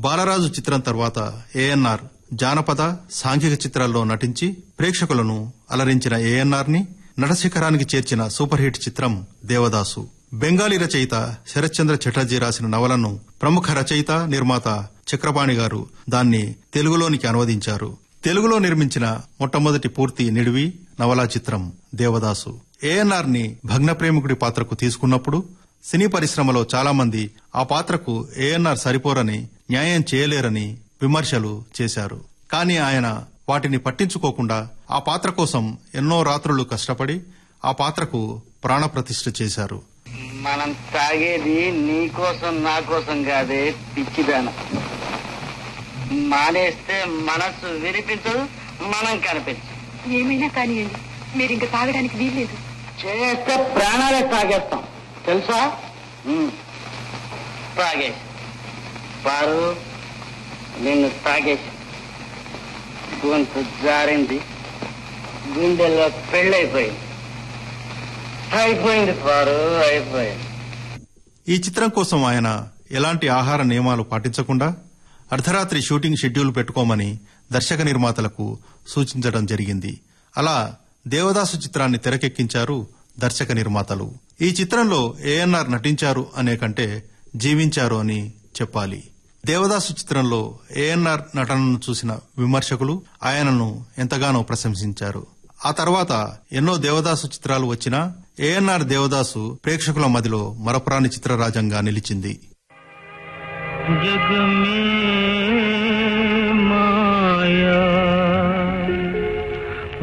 బాలరాజు చిత్రం తర్వాత ఏఎన్ఆర్ జానపద సాంఘిక చిత్రాల్లో నటించి ప్రేక్షకులను అలరించిన ఏఎన్ఆర్ ని నటశిఖరానికి చేర్చిన సూపర్ హిట్ చిత్రం దేవదాసు బెంగాలీ రచయిత శరత్చంద్ర చటర్జీ రాసిన నవలను ప్రముఖ రచయిత నిర్మాత చక్రపాణి గారు దాన్ని తెలుగులోనికి అనువదించారు తెలుగులో నిర్మించిన మొట్టమొదటి పూర్తి నిడివి నవలా చిత్రం దేవదాసు ఏఎన్ఆర్ ని భగ్న ప్రేమికుడి పాత్రకు తీసుకున్నప్పుడు సినీ పరిశ్రమలో చాలా మంది ఆ పాత్రకు ఏఎన్ఆర్ సరిపోరని న్యాయం చేయలేరని విమర్శలు చేశారు కానీ ఆయన వాటిని పట్టించుకోకుండా ఆ పాత్ర కోసం ఎన్నో రాత్రులు కష్టపడి ఆ పాత్రకు ప్రాణప్రతిష్ఠ చేశారు మనం తాగేది నీ కోసం నా కోసం కాదే పిచ్చిదాన మానేస్తే మనస్సు వినిపించదు మనం కనిపించదు ఏమైనా కానివ్వండి మీరు ఇంకా తాగడానికి వీల్లేదు చేస్తే ప్రాణాలే తాగేస్తాం తెలుసా ఉమ్. తాగేసి పారు నిన్ను తాగేసి గొంతు జారింది గుండెల్లో పెళ్ళైపోయింది అయిపోయింది పారు అయిపోయింది ఈ చిత్రం కోసం ఆయన ఎలాంటి ఆహార నియమాలు పాటించకుండా అర్ధరాత్రి షూటింగ్ షెడ్యూల్ పెట్టుకోమని దర్శక నిర్మాతలకు సూచించడం జరిగింది అలా దేవదాసు చిత్రాన్ని తెరకెక్కించారు దర్శక నిర్మాతలు ఈ చిత్రంలో ఏఎన్ఆర్ నటించారు అనే కంటే జీవించారు అని చెప్పాలి దేవదాసు చిత్రంలో ఏఎన్ఆర్ నటనను చూసిన విమర్శకులు ఆయనను ఎంతగానో ప్రశంసించారు ఆ తర్వాత ఎన్నో దేవదాసు చిత్రాలు వచ్చినా ఏఎన్ఆర్ దేవదాసు ప్రేక్షకుల మదిలో మరపురాని చిత్రరాజంగా నిలిచింది जग में माया